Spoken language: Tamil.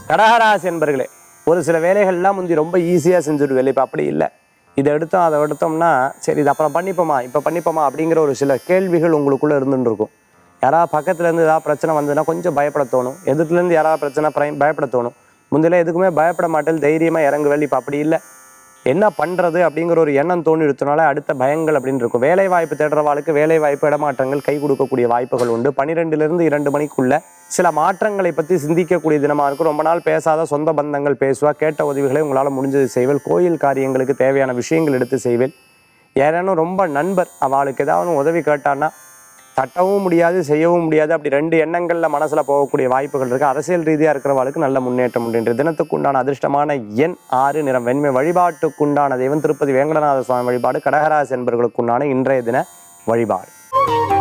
கடகராசி என்பர்களே ஒரு சில வேலைகள்லாம் முந்தி ரொம்ப ஈஸியாக செஞ்சுடுவேன் இப்போ அப்படி இல்லை இதை எடுத்தோம் அதை எடுத்தோம்னா சரி இது அப்புறம் பண்ணிப்போமா இப்போ பண்ணிப்போமா அப்படிங்கிற ஒரு சில கேள்விகள் உங்களுக்குள்ளே இருந்துட்டு இருக்கும் யாராவது பக்கத்துலேருந்து ஏதாவது பிரச்சனை வந்ததுன்னா கொஞ்சம் பயப்பட தோணும் எதிர்த்துலேருந்து யாராவது பிரச்சனை பிர- பயப்பட தோணும் முந்தில எதுக்குமே பயப்பட மாட்டேன் தைரியமாக இறங்குவேல் இப்போ அப்படி இல்லை என்ன பண்ணுறது அப்படிங்கிற ஒரு எண்ணம் தோணி எடுத்தனால அடுத்த பயங்கள் அப்படின்னு இருக்கும் வேலை வாய்ப்பு தேடுறவாளுக்கு வேலை வாய்ப்பு இடமாற்றங்கள் கை கொடுக்கக்கூடிய வாய்ப்புகள் உண்டு பன்னிரெண்டுலேருந்து இரண்டு மணிக்குள்ள சில மாற்றங்களை பற்றி சிந்திக்கக்கூடிய தினமாக இருக்கும் ரொம்ப நாள் பேசாத சொந்த பந்தங்கள் பேசுவா கேட்ட உதவிகளை உங்களால் முடிஞ்சது செய்வேல் கோயில் காரியங்களுக்கு தேவையான விஷயங்கள் எடுத்து செய்வேல் யாரேனும் ரொம்ப நண்பர் அவளுக்கு ஏதாவது உதவி கேட்டான்னா தட்டவும் முடியாது செய்யவும் முடியாது அப்படி ரெண்டு எண்ணங்களில் மனசில் போகக்கூடிய வாய்ப்புகள் இருக்குது அரசியல் ரீதியாக இருக்கிறவளுக்கு நல்ல முன்னேற்றம் உண்டு இன்றைய தினத்துக்கு உண்டான அதிர்ஷ்டமான எண் ஆறு நிறம் வெண்மை வழிபாட்டுக்குண்டான தெய்வம் திருப்பதி வேங்கடநாத சுவாமி வழிபாடு கடகராசி என்பவர்களுக்குண்டான இன்றைய தின வழிபாடு